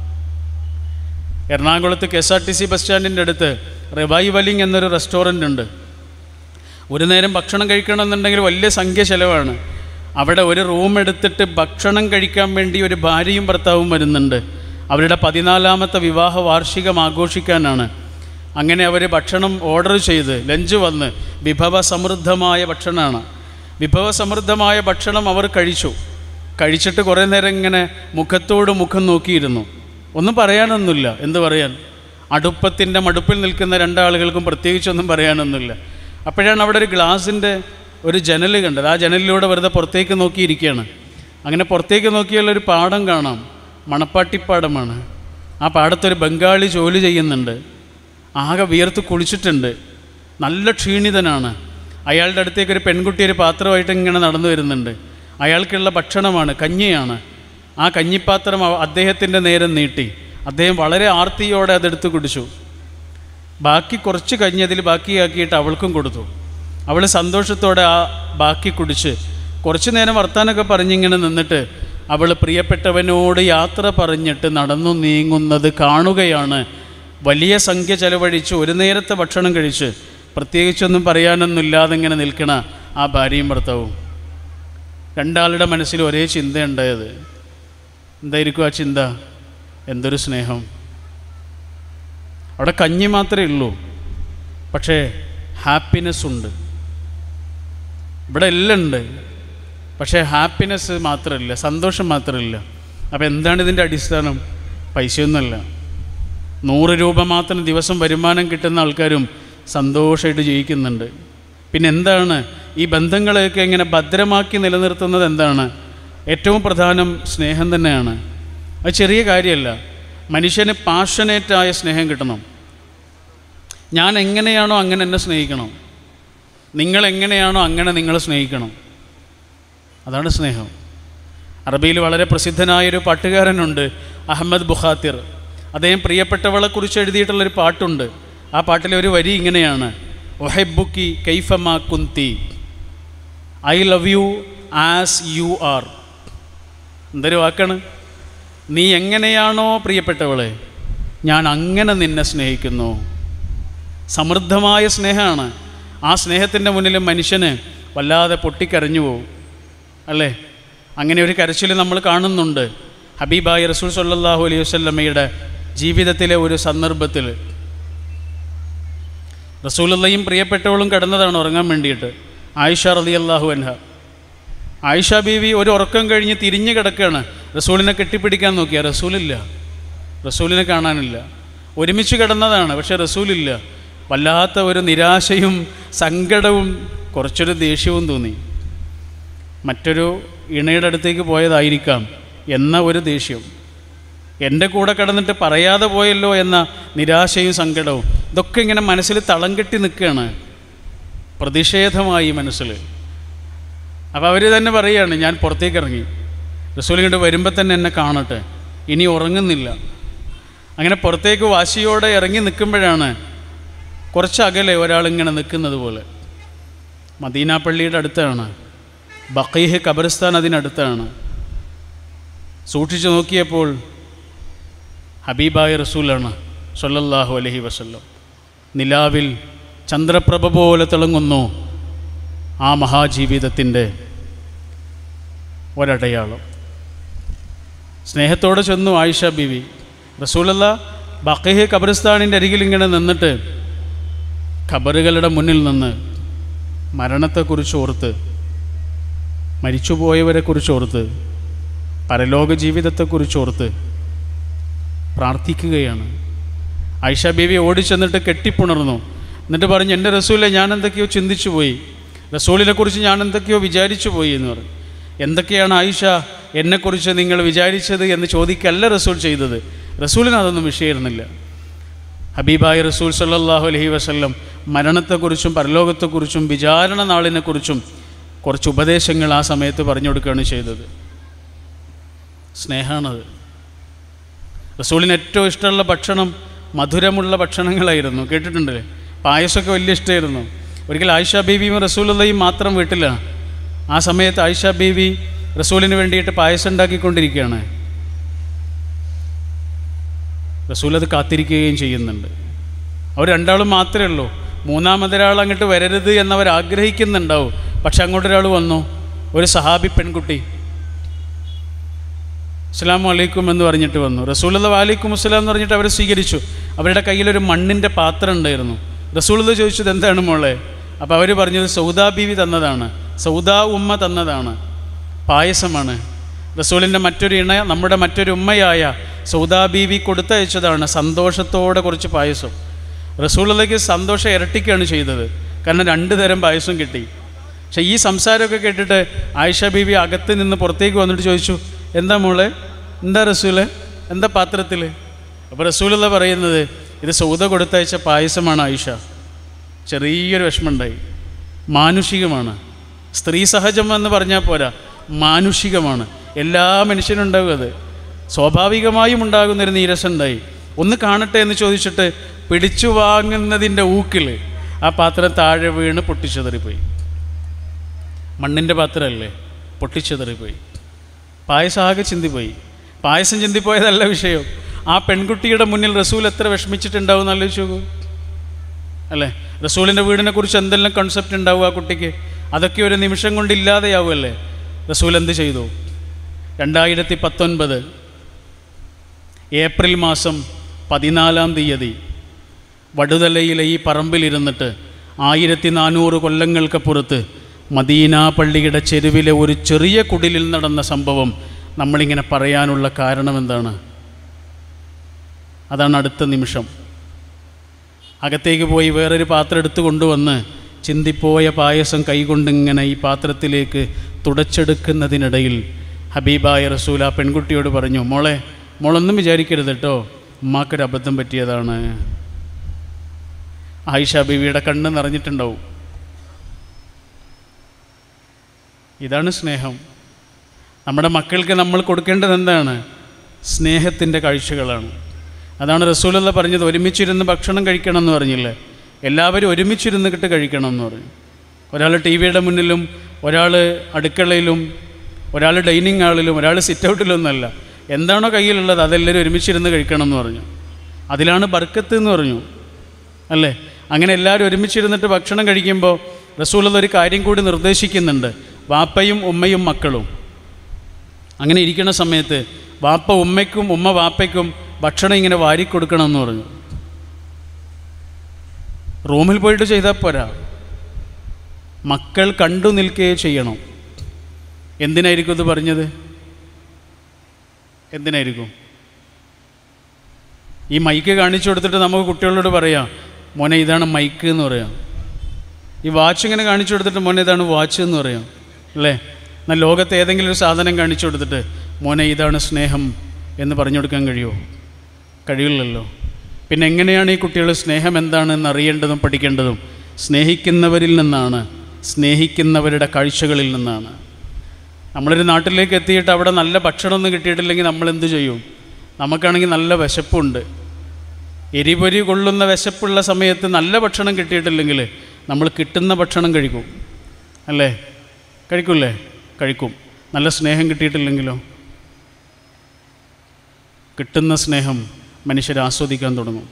എറണാകുളത്ത് K S R T C bus സ്റ്റാൻഡിൻ്റെ അടുത്ത് റിവൈവലിംഗ് എന്നൊരു റെസ്റ്റോറൻ്റ് ഉണ്ട് ഒരു നേരം ഭക്ഷണം കഴിക്കണമെന്നുണ്ടെങ്കിൽ വലിയ സംഖ്യ ചിലവാണ് അവിടെ ഒരു റൂം എടുത്തിട്ട് ഭക്ഷണം കഴിക്കാൻ വേണ്ടി ഒരു ഭാര്യയും ഭർത്താവും വരുന്നുണ്ട് അവരുടെ പതിനാലാമത്തെ വിവാഹ വാർഷികം ആഘോഷിക്കാനാണ് അങ്ങനെ അവർ ഭക്ഷണം ഓർഡർ ചെയ്ത് ലഞ്ച് വന്ന് വിഭവ സമൃദ്ധമായ ഭക്ഷണമാണ് വിഭവ സമൃദ്ധമായ ഭക്ഷണം അവർ കഴിച്ചു കഴിച്ചിട്ട് കുറേ നേരം ഇങ്ങനെ മുഖത്തോട് മുഖം നോക്കിയിരുന്നു ഒന്നും പറയാനൊന്നുമില്ല എന്ത് പറയാൻ അടുപ്പത്തിൻ്റെ മടുപ്പിൽ നിൽക്കുന്ന രണ്ടാളുകൾക്കും പ്രത്യേകിച്ചൊന്നും പറയാനൊന്നുമില്ല അപ്പോഴാണ് അവിടെ ഒരു ഗ്ലാസിൻ്റെ ഒരു ജനൽ കണ്ടത് ആ ജനലിലൂടെ വെറുതെ പുറത്തേക്ക് നോക്കിയിരിക്കുകയാണ് അങ്ങനെ പുറത്തേക്ക് നോക്കിയാൽ ഒരു പാടം കാണാം മണപ്പാട്ടിപ്പാടമാണ് ആ പാടത്തൊരു ബംഗാളി ജോലി ചെയ്യുന്നുണ്ട് ആകെ വിയർത്ത് കുളിച്ചിട്ടുണ്ട് നല്ല ക്ഷീണിതനാണ് അയാളുടെ അടുത്തേക്ക് ഒരു പെൺകുട്ടി ഒരു പാത്രമായിട്ട് ഇങ്ങനെ നടന്നു വരുന്നുണ്ട് അയാൾക്കുള്ള ഭക്ഷണമാണ് കഞ്ഞിയാണ് ആ കഞ്ഞിപ്പാത്രം അവ- അദ്ദേഹത്തിൻ്റെ നേരം നീട്ടി അദ്ദേഹം വളരെ ആർത്തിയോടെ അതെടുത്ത് കുടിച്ചു ബാക്കി കുറച്ച് കഞ്ഞി അതിൽ ബാക്കിയാക്കിയിട്ട് അവൾക്കും കൊടുത്തു അവൾ സന്തോഷത്തോടെ ആ ബാക്കി കുടിച്ച് കുറച്ച് നേരം വർത്താനൊക്കെ പറഞ്ഞിങ്ങനെ നിന്നിട്ട് അവൾ പ്രിയപ്പെട്ടവനോട് യാത്ര പറഞ്ഞിട്ട് നടന്നു നീങ്ങുന്നത് കാണുകയാണ് വലിയ സംഖ്യ ചെലവഴിച്ച് ഒരു നേരത്തെ ഭക്ഷണം കഴിച്ച് പ്രത്യേകിച്ചൊന്നും പറയാനൊന്നുമില്ലാതെ ഇങ്ങനെ നിൽക്കണ ആ ഭാര്യയും ഭർത്താവും രണ്ടാളുടെ മനസ്സിൽ ഒരേ ചിന്തയുണ്ടായത് എന്തായിരിക്കും ആ ചിന്ത എന്തൊരു സ്നേഹം അവിടെ കഞ്ഞി മാത്രമേ ഉള്ളൂ പക്ഷേ ഹാപ്പിനെസ് ഉണ്ട് ഇവിടെ എല്ലാം ഉണ്ട് പക്ഷേ ഹാപ്പിനെസ് മാത്രമില്ല സന്തോഷം മാത്രമില്ല അപ്പോൾ എന്താണ് ഇതിൻ്റെ അടിസ്ഥാനം പൈസയൊന്നുമല്ല നൂറ് രൂപ മാത്രം ദിവസം വരുമാനം കിട്ടുന്ന ആൾക്കാരും സന്തോഷമായിട്ട് ജീവിക്കുന്നുണ്ട് പിന്നെ എന്താണ് ഈ ബന്ധങ്ങളെയൊക്കെ ഇങ്ങനെ ഭദ്രമാക്കി നിലനിർത്തുന്നത് എന്താണ് ഏറ്റവും പ്രധാനം സ്നേഹം തന്നെയാണ് അത് ചെറിയ കാര്യമല്ല മനുഷ്യന് പാഷനേറ്റായ സ്നേഹം കിട്ടണം ഞാൻ എങ്ങനെയാണോ അങ്ങനെ എന്നെ സ്നേഹിക്കണം നിങ്ങൾ എങ്ങനെയാണോ അങ്ങനെ നിങ്ങളെ സ്നേഹിക്കണം അതാണ് സ്നേഹം അറബിയിൽ വളരെ പ്രസിദ്ധനായൊരു പാട്ടുകാരനുണ്ട് അഹമ്മദ് ബുഖാത്തിർ അദ്ദേഹം പ്രിയപ്പെട്ടവളെക്കുറിച്ച് എഴുതിയിട്ടുള്ളൊരു പാട്ടുണ്ട് ആ പാട്ടിലെ ഒരു വരി ഇങ്ങനെയാണ് ഒഹെബുക്കി കൈഫമാ കുന്തി I love you as you are എന്തൊരു വാക്കാണ് നീ എങ്ങനെയാണോ പ്രിയപ്പെട്ടവളെ ഞാൻ അങ്ങനെ നിന്നെ സ്നേഹിക്കുന്നു സമൃദ്ധമായ സ്നേഹമാണ് ആ സ്നേഹത്തിൻ്റെ മുന്നിൽ മനുഷ്യന് വല്ലാതെ പൊട്ടിക്കരഞ്ഞു പോകും അല്ലേ അങ്ങനെ ഒരു കരച്ചിൽ നമ്മൾ കാണുന്നുണ്ട് ഹബീബായി റസൂൽ സല്ലാഹു അലൈഹി വസ്ലമ്മയുടെ ജീവിതത്തിലെ ഒരു സന്ദർഭത്തിൽ റസൂലുള്ളയും പ്രിയപ്പെട്ടവളും കിടന്നതാണ് ഉറങ്ങാൻ വേണ്ടിയിട്ട് ആയിഷ റതി അള്ളാഹു അൻഹ ആയിഷ ബീവി ഒരു ഉറക്കം കഴിഞ്ഞ് തിരിഞ്ഞു കിടക്കുകയാണ് റസൂലിനെ കെട്ടിപ്പിടിക്കാൻ നോക്കിയ റസൂലില്ല റസൂലിനെ കാണാനില്ല ഒരുമിച്ച് കിടന്നതാണ് പക്ഷെ റസൂലില്ല വല്ലാത്ത ഒരു നിരാശയും സങ്കടവും കുറച്ചൊരു ദേഷ്യവും തോന്നി മറ്റൊരു ഇണയുടെ അടുത്തേക്ക് പോയതായിരിക്കാം എന്ന ഒരു ദേഷ്യം എൻ്റെ കൂടെ കിടന്നിട്ട് പറയാതെ പോയല്ലോ എന്ന നിരാശയും സങ്കടവും ഇതൊക്കെ ഇങ്ങനെ മനസ്സിൽ തളം കെട്ടി നിൽക്കുകയാണ് പ്രതിഷേധമായി മനസ്സിൽ അപ്പോൾ അവർ തന്നെ പറയുകയാണ് ഞാൻ പുറത്തേക്ക് ഇറങ്ങി റസൂൽ ഇങ്ങോട്ട് വരുമ്പോൾ തന്നെ എന്നെ കാണട്ടെ ഇനി ഉറങ്ങുന്നില്ല അങ്ങനെ പുറത്തേക്ക് വാശിയോടെ ഇറങ്ങി നിൽക്കുമ്പോഴാണ് കുറച്ച് അകലെ ഒരാളിങ്ങനെ നിൽക്കുന്നത് പോലെ മദീന പള്ളിയുടെ അടുത്താണ് ബക്കീഹ് ഖബറിസ്ഥാൻ അതിനടുത്താണ് സൂക്ഷിച്ചു നോക്കിയപ്പോൾ ഹബീബായ റസൂലാണ് സല്ലല്ലാഹു അലൈഹി വസല്ലം നിലാവിൽ ചന്ദ്രപ്രഭ പോലെ തിളങ്ങുന്നു ആ മഹാജീവിതത്തിൻ്റെ ഒരടയാളം സ്നേഹത്തോടെ ചെന്നു ആയിഷ ബീവി റസൂലല്ല ബക്കഹ് ഖബറിസ്ഥാനിൻ്റെ അരികിൽ ഇങ്ങനെ നിന്നിട്ട് ഖബറുകളുടെ മുന്നിൽ നിന്ന് മരണത്തെക്കുറിച്ച് ഓർത്ത് മരിച്ചുപോയവരെക്കുറിച്ച് ഓർത്ത് പരലോക ജീവിതത്തെക്കുറിച്ച് ഓർത്ത് പ്രാർത്ഥിക്കുകയാണ് ആയിഷ ബീവി ഓടിച്ചെന്നിട്ട് കെട്ടിപ്പുണർന്നു എന്നിട്ട് പറഞ്ഞു എൻ്റെ റസൂലെ ഞാൻ എന്തൊക്കെയോ ചിന്തിച്ചു പോയി റസൂലിനെക്കുറിച്ച് ഞാൻ എന്തൊക്കെയോ വിചാരിച്ചു പോയി എന്ന് പറഞ്ഞു എന്തൊക്കെയാണ് ആയിഷ എന്നെക്കുറിച്ച് നിങ്ങൾ വിചാരിച്ചത് എന്ന് ചോദിക്കല്ല റസൂൽ ചെയ്തത് റസൂലിന് അതൊന്നും വിഷയമായിരുന്നില്ല ഹബീബായ റസൂൽ സല്ലാഹു അലഹി വസ്ല്ലം മരണത്തെക്കുറിച്ചും പരലോകത്തെക്കുറിച്ചും വിചാരണ നാളിനെക്കുറിച്ചും കുറച്ച് ഉപദേശങ്ങൾ ആ സമയത്ത് പറഞ്ഞു കൊടുക്കുകയാണ് ചെയ്തത് സ്നേഹമാണത് റസൂലിന് ഏറ്റവും ഇഷ്ടമുള്ള ഭക്ഷണം മധുരമുള്ള ഭക്ഷണങ്ങളായിരുന്നു കേട്ടിട്ടുണ്ടല്ലേ പായസമൊക്കെ വലിയ ഇഷ്ടമായിരുന്നു ഒരിക്കൽ ആയിഷ ബീവിയും റസൂലുള്ളയും മാത്രം വീട്ടിലാണ് ആ സമയത്ത് ആയിഷ ബീവി റസൂലിന് വേണ്ടിയിട്ട് പായസം ഉണ്ടാക്കിക്കൊണ്ടിരിക്കുകയാണ് റസൂൽ അത് കാത്തിരിക്കുകയും ചെയ്യുന്നുണ്ട് അവർ രണ്ടാളും മാത്രമേ ഉള്ളൂ മൂന്നാമതൊരാൾ അങ്ങോട്ട് വരരുത് എന്നവർ ആഗ്രഹിക്കുന്നുണ്ടാവും പക്ഷെ അങ്ങോട്ടൊരാൾ വന്നു ഒരു സഹാബി പെൺകുട്ടി അസ്സാം വലൈക്കും എന്ന് പറഞ്ഞിട്ട് വന്നു റസൂലുള്ള വാലിക്കും അസ്സലാം എന്ന് പറഞ്ഞിട്ട് അവർ സ്വീകരിച്ചു അവരുടെ കയ്യിലൊരു മണ്ണിൻ്റെ പാത്രം ഉണ്ടായിരുന്നു റസൂലുള്ള ചോദിച്ചത് എന്താണ് മോളെ അപ്പോൾ അവർ പറഞ്ഞത് സൗദാ ബീവി തന്നതാണ് സൗദാ ഉമ്മ തന്നതാണ് പായസമാണ് റസൂലിൻ്റെ മറ്റൊരു ഇണ നമ്മുടെ മറ്റൊരു ഉമ്മയായ സൗദാ ബീവി കൊടുത്തയച്ചതാണ് സന്തോഷത്തോടെ കുറച്ച് പായസം റസൂലിലേക്ക് സന്തോഷം ഇരട്ടിക്കുകയാണ് ചെയ്തത് കാരണം രണ്ട് തരം പായസം കിട്ടി പക്ഷേ ഈ സംസാരമൊക്കെ കേട്ടിട്ട് ആയിഷ ബീവി അകത്ത് നിന്ന് പുറത്തേക്ക് വന്നിട്ട് ചോദിച്ചു എന്താ മോളെ എന്താ റസൂല് എന്താ പാത്രത്തിൽ അപ്പോൾ റസൂലുള്ള പറയുന്നത് ഇത് സൗദ കൊടുത്തയച്ച പായസമാണ് ആയിഷ ചെറിയൊരു വിഷമമുണ്ടായി മാനുഷികമാണ് സ്ത്രീ സഹജം എന്ന് പറഞ്ഞാൽ പോരാ മാനുഷികമാണ് എല്ലാ മനുഷ്യനും ഉണ്ടാകും അത് സ്വാഭാവികമായും ഉണ്ടാകുന്നൊരു നീരസം ഉണ്ടായി ഒന്ന് കാണട്ടെ എന്ന് ചോദിച്ചിട്ട് പിടിച്ചു വാങ്ങുന്നതിൻ്റെ ഊക്കിൽ ആ പാത്രം താഴെ വീണ് പൊട്ടിച്ചെതറിപ്പോയി മണ്ണിൻ്റെ പാത്രമല്ലേ പൊട്ടിച്ചെതറിപ്പോയി പായസം ആകെ ചിന്തിപ്പോയി പായസം ചിന്തിപ്പോയതല്ല വിഷയം ആ പെൺകുട്ടിയുടെ മുന്നിൽ റസൂൽ എത്ര വിഷമിച്ചിട്ടുണ്ടാവും എന്ന് ആലോചിച്ച് നോക്കൂ അല്ലേ റസൂലിൻ്റെ വീടിനെ കുറിച്ച് എന്തെല്ലാം കൺസെപ്റ്റ് ഉണ്ടാവും ആ കുട്ടിക്ക് അതൊക്കെ ഒരു നിമിഷം കൊണ്ട് ഇല്ലാതെയാവുമല്ലേ റസൂൽ എന്ത് ചെയ്തു രണ്ടായിരത്തി പത്തൊൻപത് ഏപ്രിൽ മാസം പതിനാലാം തീയതി വടുതലയിലെ ഈ പറമ്പിലിരുന്നിട്ട് ആയിരത്തി നാനൂറ് കൊല്ലങ്ങൾക്കപ്പുറത്ത് മദീന പള്ളിയുടെ ചെരുവിലെ ഒരു ചെറിയ കുടിലിൽ നടന്ന സംഭവം നമ്മളിങ്ങനെ പറയാനുള്ള കാരണം എന്താണ് അതാണ് അടുത്ത നിമിഷം അകത്തേക്ക് പോയി വേറൊരു പാത്രം എടുത്തു കൊണ്ടുവന്ന് ചിന്തിപ്പോയ പായസം കൈകൊണ്ടിങ്ങനെ ഈ പാത്രത്തിലേക്ക് തുടച്ചെടുക്കുന്നതിനിടയിൽ ഹബീബായ റസൂൽ ആ പെൺകുട്ടിയോട് പറഞ്ഞു മോളെ മോളൊന്നും വിചാരിക്കരുത് കേട്ടോ ഉമ്മാക്കൊരു അബദ്ധം പറ്റിയതാണ് ആയിഷ ബീവിയുടെ കണ്ണ് നിറഞ്ഞിട്ടുണ്ടാവും ഇതാണ് സ്നേഹം നമ്മുടെ മക്കൾക്ക് നമ്മൾ കൊടുക്കേണ്ടത് എന്താണ് സ്നേഹത്തിൻ്റെ കാഴ്ചകളാണ് അതാണ് റസൂലുള്ള പറഞ്ഞത് ഒരുമിച്ചിരുന്ന് ഭക്ഷണം കഴിക്കണം എന്ന് പറഞ്ഞില്ലേ എല്ലാവരും ഒരുമിച്ചിരുന്നിട്ട് കഴിക്കണം എന്ന് പറഞ്ഞു ഒരാൾ ടി വിയുടെ മുന്നിലും ഒരാൾ അടുക്കളയിലും ഒരാൾ ഡൈനിങ് ഹാളിലും ഒരാൾ സിറ്റ് ഔട്ടിലൊന്നുമല്ല എന്താണോ കയ്യിലുള്ളത് അതെല്ലാവരും ഒരുമിച്ചിരുന്ന് കഴിക്കണം എന്ന് പറഞ്ഞു അതിലാണ് ബർക്കത്ത് എന്ന് പറഞ്ഞു അല്ലേ അങ്ങനെ എല്ലാവരും ഒരുമിച്ചിരുന്നിട്ട് ഭക്ഷണം കഴിക്കുമ്പോൾ റസൂലത് ഒരു കാര്യം കൂടി നിർദ്ദേശിക്കുന്നുണ്ട് വാപ്പയും ഉമ്മയും മക്കളും അങ്ങനെ ഇരിക്കുന്ന സമയത്ത് വാപ്പ ഉമ്മയ്ക്കും ഉമ്മ വാപ്പയ്ക്കും ഭക്ഷണം ഇങ്ങനെ വാരിക്കൊടുക്കണം എന്ന് പറഞ്ഞു റൂമിൽ പോയിട്ട് ചെയ്താൽ പോരാ മക്കൾ കണ്ടു നിൽക്കുകയെ ചെയ്യണം എന്തിനായിരിക്കും ഇത് പറഞ്ഞത് എന്തിനായിരിക്കും ഈ മൈക്ക് കാണിച്ചു കൊടുത്തിട്ട് നമുക്ക് കുട്ടികളോട് പറയാം മോനെ ഇതാണ് മൈക്ക് എന്ന് പറയാം ഈ വാച്ച് ഇങ്ങനെ കാണിച്ചു കൊടുത്തിട്ട് മോനെ ഇതാണ് വാച്ച് എന്ന് പറയാം അല്ലേ എന്നാൽ ലോകത്ത് ഏതെങ്കിലും ഒരു സാധനം കാണിച്ചു കൊടുത്തിട്ട് മോനെ ഇതാണ് സ്നേഹം എന്ന് പറഞ്ഞു കൊടുക്കാൻ കഴിയുമോ കഴിയില്ലല്ലോ പിന്നെ എങ്ങനെയാണ് ഈ കുട്ടികൾ സ്നേഹം എന്താണെന്ന് അറിയേണ്ടതും പഠിക്കേണ്ടതും സ്നേഹിക്കുന്നവരിൽ നിന്നാണ് സ്നേഹിക്കുന്നവരുടെ കാഴ്ചകളിൽ നിന്നാണ് നമ്മളൊരു നാട്ടിലേക്ക് എത്തിയിട്ട് അവിടെ നല്ല ഭക്ഷണമൊന്നും കിട്ടിയിട്ടില്ലെങ്കിൽ നമ്മൾ എന്ത് ചെയ്യും നമുക്കാണെങ്കിൽ നല്ല വിശപ്പുണ്ട് എരിപൊരി കൊള്ളുന്ന വിശപ്പുള്ള സമയത്ത് നല്ല ഭക്ഷണം കിട്ടിയിട്ടില്ലെങ്കിൽ നമ്മൾ കിട്ടുന്ന ഭക്ഷണം കഴിക്കും അല്ലേ കഴിക്കൂലേ കഴിക്കും നല്ല സ്നേഹം കിട്ടിയിട്ടില്ലെങ്കിലോ കിട്ടുന്ന സ്നേഹം മനുഷ്യർ ആസ്വദിക്കാൻ തുടങ്ങും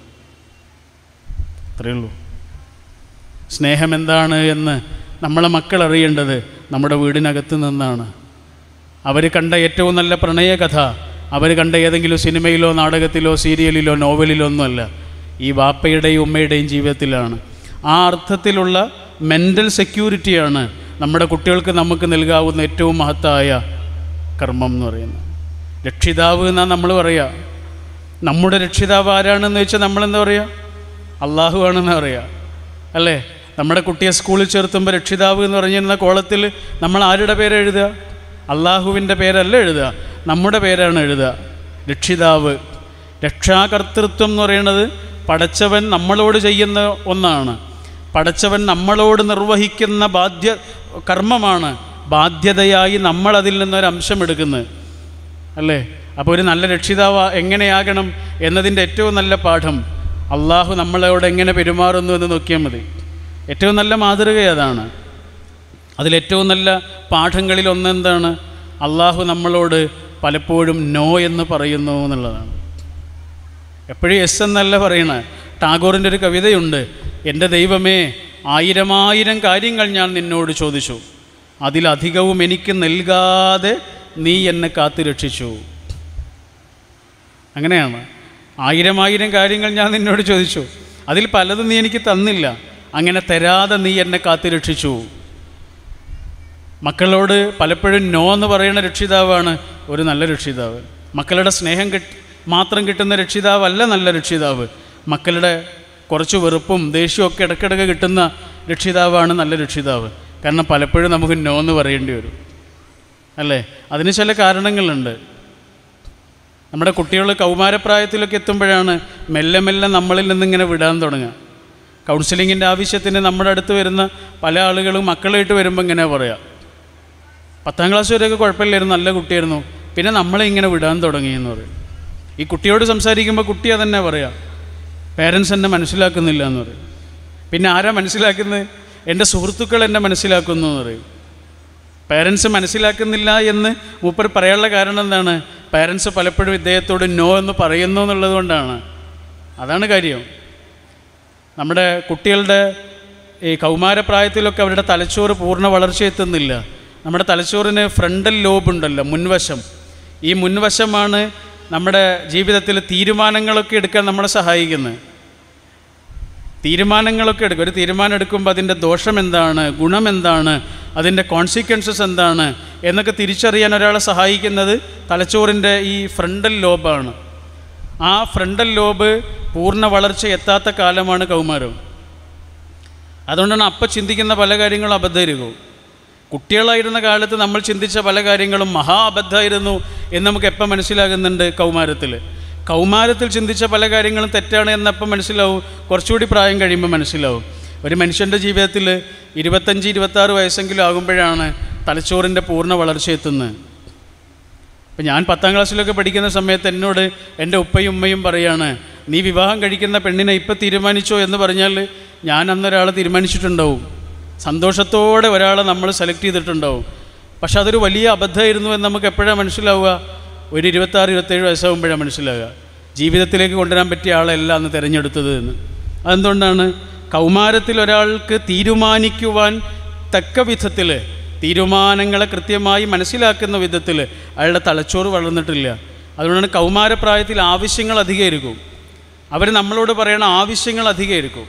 അത്രയേ ഉള്ളൂ സ്നേഹം എന്താണ് എന്ന് നമ്മളെ മക്കൾ അറിയേണ്ടത് നമ്മുടെ വീടിനകത്ത് നിന്നാണ് അവർ കണ്ട ഏറ്റവും നല്ല പ്രണയകഥ അവർ കണ്ട ഏതെങ്കിലും സിനിമയിലോ നാടകത്തിലോ സീരിയലിലോ നോവലിലോ ഒന്നുമല്ല ഈ വാപ്പയുടെയും ഉമ്മയുടെയും ജീവിതത്തിലാണ് ആ അർത്ഥത്തിലുള്ള മെൻ്റൽ സെക്യൂരിറ്റിയാണ് നമ്മുടെ കുട്ടികൾക്ക് നമുക്ക് നൽകാവുന്ന ഏറ്റവും മഹത്തായ കർമ്മം എന്ന് പറയുന്നത് രക്ഷിതാവ് എന്നാണ് നമ്മൾ പറയുക നമ്മുടെ രക്ഷിതാവ് ആരാണെന്ന് വെച്ചാൽ നമ്മളെന്താ പറയുക അള്ളാഹു ആണെന്ന് പറയുക അല്ലേ നമ്മുടെ കുട്ടിയെ സ്കൂളിൽ ചേർത്തുമ്പോൾ രക്ഷിതാവ് എന്ന് പറഞ്ഞിരുന്ന കോളത്തിൽ നമ്മൾ ആരുടെ പേര് എഴുതുക അള്ളാഹുവിൻ്റെ പേരല്ല എഴുതുക നമ്മുടെ പേരാണ് എഴുതുക രക്ഷിതാവ് രക്ഷാകർത്തൃത്വം എന്ന് പറയുന്നത് പടച്ചവൻ നമ്മളോട് ചെയ്യുന്ന ഒന്നാണ് പടച്ചവൻ നമ്മളോട് നിർവഹിക്കുന്ന ബാധ്യ കർമ്മമാണ് ബാധ്യതയായി നമ്മൾ അതിൽ നിന്നൊരു അംശം എടുക്കുന്നത് അല്ലേ അപ്പോൾ ഒരു നല്ല രക്ഷിതാവ് എങ്ങനെയാകണം എന്നതിൻ്റെ ഏറ്റവും നല്ല പാഠം അള്ളാഹു നമ്മളോട് എങ്ങനെ പെരുമാറുന്നു എന്ന് നോക്കിയാൽ മതി ഏറ്റവും നല്ല മാതൃക അതാണ് അതിലേറ്റവും നല്ല പാഠങ്ങളിൽ ഒന്നെന്താണ് അള്ളാഹു നമ്മളോട് പലപ്പോഴും നോ എന്ന് പറയുന്നു എന്നുള്ളതാണ് എപ്പോഴും എസ് എന്നല്ല പറയണ ടാഗോറിൻ്റെ ഒരു കവിതയുണ്ട് എൻ്റെ ദൈവമേ ആയിരമായിരം കാര്യങ്ങൾ ഞാൻ നിന്നോട് ചോദിച്ചു അതിലധികവും എനിക്ക് നൽകാതെ നീ എന്നെ കാത്തു രക്ഷിച്ചു അങ്ങനെയാണ് ആയിരം ആയിരം കാര്യങ്ങൾ ഞാൻ നിന്നോട് ചോദിച്ചു അതിൽ പലതും നീ എനിക്ക് തന്നില്ല അങ്ങനെ തരാതെ നീ എന്നെ കാത്തു രക്ഷിച്ചു മക്കളോട് പലപ്പോഴും നോ എന്ന് പറയുന്ന രക്ഷിതാവാണ് ഒരു നല്ല രക്ഷിതാവ് മക്കളുടെ സ്നേഹം കിട്ട് മാത്രം കിട്ടുന്ന രക്ഷിതാവല്ല നല്ല രക്ഷിതാവ് മക്കളുടെ കുറച്ച് വെറുപ്പും ദേഷ്യവും ഒക്കെ ഇടയ്ക്കിടയ്ക്ക് കിട്ടുന്ന രക്ഷിതാവാണ് നല്ല രക്ഷിതാവ് കാരണം പലപ്പോഴും നമുക്ക് നോ എന്ന് പറയേണ്ടി വരും അല്ലേ അതിന് ചില കാരണങ്ങളുണ്ട് നമ്മുടെ കുട്ടികൾ കൗമാരപ്രായത്തിലൊക്കെ എത്തുമ്പോഴാണ് മെല്ലെ മെല്ലെ നമ്മളിൽ നിന്നിങ്ങനെ വിടാൻ തുടങ്ങുക കൗൺസിലിങ്ങിൻ്റെ ആവശ്യത്തിന് നമ്മുടെ അടുത്ത് വരുന്ന പല ആളുകളും മക്കളായിട്ട് വരുമ്പോൾ ഇങ്ങനെ പറയാം പത്താം ക്ലാസ് വരെയൊക്കെ കുഴപ്പമില്ലായിരുന്നു നല്ല കുട്ടിയായിരുന്നു പിന്നെ നമ്മളെ ഇങ്ങനെ വിടാൻ തുടങ്ങി എന്ന് പറയും ഈ കുട്ടിയോട് സംസാരിക്കുമ്പോൾ കുട്ടി അതന്നെ പറയാം പേരൻസ് എന്നെ മനസ്സിലാക്കുന്നില്ല എന്ന് പറയും പിന്നെ ആരാ മനസ്സിലാക്കുന്നത് എൻ്റെ സുഹൃത്തുക്കൾ എന്നെ മനസ്സിലാക്കുന്നു എന്ന് പറയും പേരൻസ് മനസ്സിലാക്കുന്നില്ല എന്ന് മൂപ്പർ പറയാനുള്ള കാരണം എന്താണ് പേരൻസ് പലപ്പോഴും ഇദ്ദേഹത്തോട് നോ എന്ന് പറയുന്നു എന്നുള്ളത് കൊണ്ടാണ് അതാണ് കാര്യം നമ്മുടെ കുട്ടികളുടെ ഈ കൗമാരപ്രായത്തിലൊക്കെ അവരുടെ തലച്ചോറ് പൂർണ്ണ വളർച്ചയെത്തുന്നില്ല നമ്മുടെ തലച്ചോറിന് ഫ്രണ്ടൽ ലോബ് ഉണ്ടല്ലോ മുൻവശം ഈ മുൻവശമാണ് നമ്മുടെ ജീവിതത്തിൽ തീരുമാനങ്ങളൊക്കെ എടുക്കാൻ നമ്മളെ സഹായിക്കുന്നത് തീരുമാനങ്ങളൊക്കെ എടുക്കും ഒരു തീരുമാനം എടുക്കുമ്പോൾ അതിൻ്റെ ദോഷം എന്താണ് ഗുണം എന്താണ് അതിൻ്റെ കോൺസിക്വൻസസ് എന്താണ് എന്നൊക്കെ തിരിച്ചറിയാൻ ഒരാളെ സഹായിക്കുന്നത് തലച്ചോറിൻ്റെ ഈ ഫ്രണ്ടൽ ലോബാണ് ആ ഫ്രണ്ടൽ ലോബ് പൂർണ്ണ വളർച്ച എത്താത്ത കാലമാണ് കൗമാരം അതുകൊണ്ടാണ് അപ്പം ചിന്തിക്കുന്ന പല കാര്യങ്ങളും അബദ്ധമായിരിക്കും കുട്ടികളായിരുന്ന കാലത്ത് നമ്മൾ ചിന്തിച്ച പല കാര്യങ്ങളും മഹാ അബദ്ധമായിരുന്നു എന്ന് നമുക്ക് എപ്പം മനസ്സിലാകുന്നുണ്ട് കൗമാരത്തിൽ കൗമാരത്തിൽ ചിന്തിച്ച പല കാര്യങ്ങളും തെറ്റാണ് എന്നപ്പം മനസ്സിലാവും കുറച്ചുകൂടി പ്രായം കഴിയുമ്പോൾ മനസ്സിലാവും ഒരു മനുഷ്യൻ്റെ ജീവിതത്തിൽ ഇരുപത്തഞ്ച് ഇരുപത്താറ് വയസ്സെങ്കിലും ആകുമ്പോഴാണ് തലച്ചോറിൻ്റെ പൂർണ്ണ വളർച്ച എത്തുന്നത് ഇപ്പം ഞാൻ പത്താം ക്ലാസ്സിലൊക്കെ പഠിക്കുന്ന സമയത്ത് എന്നോട് എൻ്റെ ഉപ്പയും ഉമ്മയും പറയാണ് നീ വിവാഹം കഴിക്കുന്ന പെണ്ണിനെ ഇപ്പം തീരുമാനിച്ചോ എന്ന് പറഞ്ഞാൽ ഞാൻ അന്നൊരാളെ തീരുമാനിച്ചിട്ടുണ്ടാവും സന്തോഷത്തോടെ ഒരാളെ നമ്മൾ സെലക്ട് ചെയ്തിട്ടുണ്ടാവും പക്ഷെ അതൊരു വലിയ അബദ്ധമായിരുന്നു എന്ന് നമുക്ക് എപ്പോഴാണ് മനസ്സിലാവുക ഒരു ഇരുപത്താറ് ഇരുപത്തേഴ് വയസ്സാകുമ്പോഴാണ് മനസ്സിലാവുക ജീവിതത്തിലേക്ക് കൊണ്ടുവരാൻ പറ്റിയ ആളല്ല അന്ന് തിരഞ്ഞെടുത്തത് എന്ന് അതെന്തുകൊണ്ടാണ് കൗമാരത്തിൽ ഒരാൾക്ക് തീരുമാനിക്കുവാൻ തക്ക വിധത്തിൽ തീരുമാനങ്ങളെ കൃത്യമായി മനസ്സിലാക്കുന്ന വിധത്തിൽ അയാളുടെ തലച്ചോറ് വളർന്നിട്ടില്ല അതുകൊണ്ടാണ് കൗമാരപ്രായത്തിൽ ആവശ്യങ്ങൾ അധികമായിരിക്കും അവർ നമ്മളോട് പറയണ ആവശ്യങ്ങൾ അധികമായിരിക്കും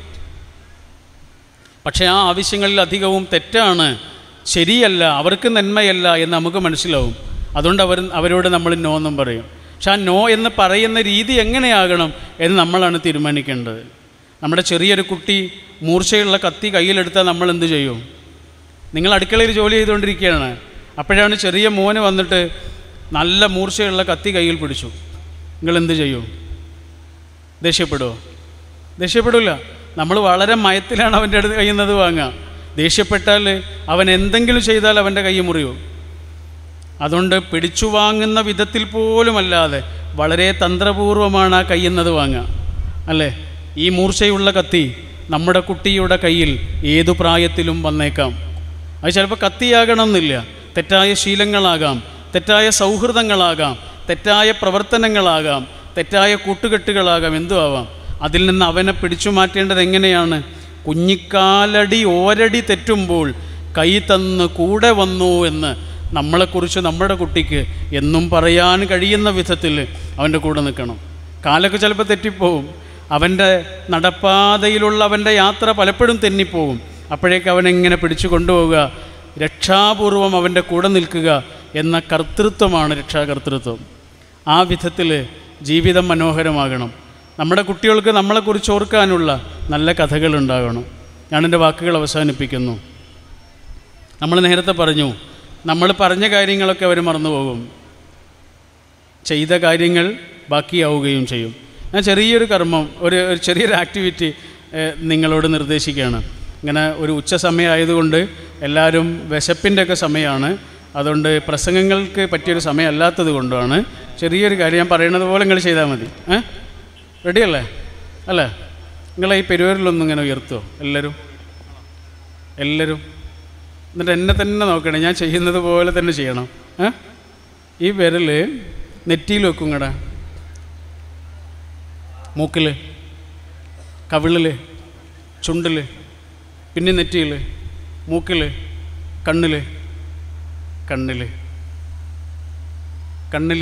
പക്ഷേ ആ ആവശ്യങ്ങളിൽ അധികവും തെറ്റാണ് ശരിയല്ല അവർക്ക് നന്മയല്ല എന്ന് നമുക്ക് മനസ്സിലാവും അതുകൊണ്ട് അവർ അവരോട് നമ്മൾ നോ എന്നും പറയും പക്ഷെ ആ നോ എന്ന് പറയുന്ന രീതി എങ്ങനെയാകണം എന്ന് നമ്മളാണ് തീരുമാനിക്കേണ്ടത് നമ്മുടെ ചെറിയൊരു കുട്ടി മൂർച്ചയുള്ള കത്തി കയ്യിലെടുത്താൽ നമ്മൾ എന്ത് ചെയ്യും നിങ്ങൾ അടുക്കളയിൽ ജോലി ചെയ്തുകൊണ്ടിരിക്കുകയാണ് അപ്പോഴാണ് ചെറിയ മോന് വന്നിട്ട് നല്ല മൂർച്ചയുള്ള കത്തി കയ്യിൽ പിടിച്ചു നിങ്ങൾ എന്ത് ചെയ്യും ദേഷ്യപ്പെടുമോ ദേഷ്യപ്പെടില്ല നമ്മൾ വളരെ മയത്തിലാണ് അവൻ്റെ അടുത്ത് കയ്യിൽ നിന്ന് വാങ്ങുക ദേഷ്യപ്പെട്ടാൽ അവൻ എന്തെങ്കിലും ചെയ്താൽ അവൻ്റെ കൈ മുറിയും അതുകൊണ്ട് പിടിച്ചു വാങ്ങുന്ന വിധത്തിൽ പോലുമല്ലാതെ വളരെ തന്ത്രപൂർവമാണ് ആ കയ്യുന്നത് വാങ്ങുക അല്ലേ ഈ മൂർച്ചയുള്ള കത്തി നമ്മുടെ കുട്ടിയുടെ കയ്യിൽ ഏതു പ്രായത്തിലും വന്നേക്കാം അത് ചിലപ്പോൾ കത്തിയാകണമെന്നില്ല തെറ്റായ ശീലങ്ങളാകാം തെറ്റായ സൗഹൃദങ്ങളാകാം തെറ്റായ പ്രവർത്തനങ്ങളാകാം തെറ്റായ കൂട്ടുകെട്ടുകളാകാം എന്തു ആവാം അതിൽ നിന്ന് അവനെ പിടിച്ചു മാറ്റേണ്ടത് എങ്ങനെയാണ് കുഞ്ഞിക്കാലടി ഓരടി തെറ്റുമ്പോൾ കൈ തന്ന് കൂടെ വന്നു എന്ന് നമ്മളെക്കുറിച്ച് നമ്മുടെ കുട്ടിക്ക് എന്നും പറയാൻ കഴിയുന്ന വിധത്തിൽ അവൻ്റെ കൂടെ നിൽക്കണം കാലൊക്കെ ചിലപ്പോൾ തെറ്റിപ്പോവും അവൻ്റെ നടപ്പാതയിലുള്ള അവൻ്റെ യാത്ര പലപ്പോഴും തെന്നിപ്പോവും അപ്പോഴേക്ക് അവനെങ്ങനെ പിടിച്ചു കൊണ്ടുപോവുക രക്ഷാപൂർവം അവൻ്റെ കൂടെ നിൽക്കുക എന്ന കർത്തൃത്വമാണ് രക്ഷാകർത്തൃത്വം ആ വിധത്തിൽ ജീവിതം മനോഹരമാകണം നമ്മുടെ കുട്ടികൾക്ക് നമ്മളെക്കുറിച്ച് ഓർക്കാനുള്ള നല്ല കഥകളുണ്ടാകണം ഞാനെൻ്റെ വാക്കുകൾ അവസാനിപ്പിക്കുന്നു നമ്മൾ നേരത്തെ പറഞ്ഞു നമ്മൾ പറഞ്ഞ കാര്യങ്ങളൊക്കെ അവർ മറന്നുപോകും ചെയ്ത കാര്യങ്ങൾ ബാക്കിയാവുകയും ചെയ്യും ഞാൻ ചെറിയൊരു കർമ്മം ഒരു ഒരു ചെറിയൊരു ആക്ടിവിറ്റി ഏഹ്, നിങ്ങളോട് നിർദ്ദേശിക്കുകയാണ് ഇങ്ങനെ ഒരു ഉച്ച സമയമായതുകൊണ്ട് എല്ലാവരും വിശപ്പിൻ്റെ ഒക്കെ സമയമാണ് അതുകൊണ്ട് പ്രസംഗങ്ങൾക്ക് പറ്റിയൊരു സമയമല്ലാത്തത് കൊണ്ടാണ് ചെറിയൊരു കാര്യം ഞാൻ പറയുന്നത് പോലെ നിങ്ങൾ ചെയ്താൽ മതി ഏ റെഡിയല്ലേ അല്ലേ നിങ്ങളെ ഈ പെരുവരിലൊന്നും ഇങ്ങനെ ഉയർത്തുമോ എല്ലാവരും എല്ലാവരും എന്നിട്ട് എന്നെ തന്നെ നോക്കണേ ഞാൻ ചെയ്യുന്നത് പോലെ തന്നെ ചെയ്യണം ഏ ഈ വിരൽ നെറ്റിയിൽ വെക്കും കട മൂക്കിൽ കവിളിൽ ചുണ്ടിൽ പിന്നെ നെറ്റിയിൽ മൂക്കിൽ കണ്ണിൽ കണ്ണിൽ കണ്ണിൽ